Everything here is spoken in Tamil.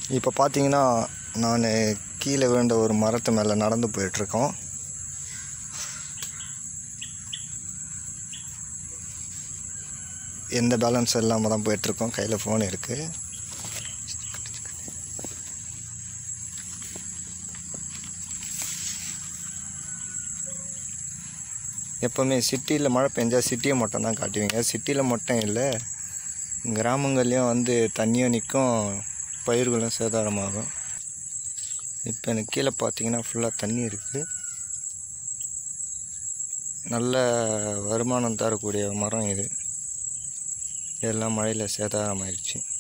இப்போ பார்த்தீங்கன்னா நான் கீழே விழுந்த ஒரு மரத்து மேலே நடந்து போயிட்டுருக்கோம் எந்த பேலன்ஸ் இல்லாமல் தான் போயிட்டுருக்கோம் கையில் ஃபோன் இருக்குது எப்போவுமே சிட்டியில் மழை பெஞ்சா சிட்டியை மட்டும் தான் காட்டுவீங்க சிட்டியில் மட்டும் இல்லை கிராமங்கள்லேயும் வந்து தண்ணியும் நிற்கும் பயிர்களும் சேதாரமாகும் இப்போ எனக்கு கீழே பார்த்தீங்கன்னா ஃபுல்லாக தண்ணி இருக்குது நல்ல வருமானம் தரக்கூடிய மரம் இது இதெல்லாம் மழையில் சேதாரமாயிருச்சு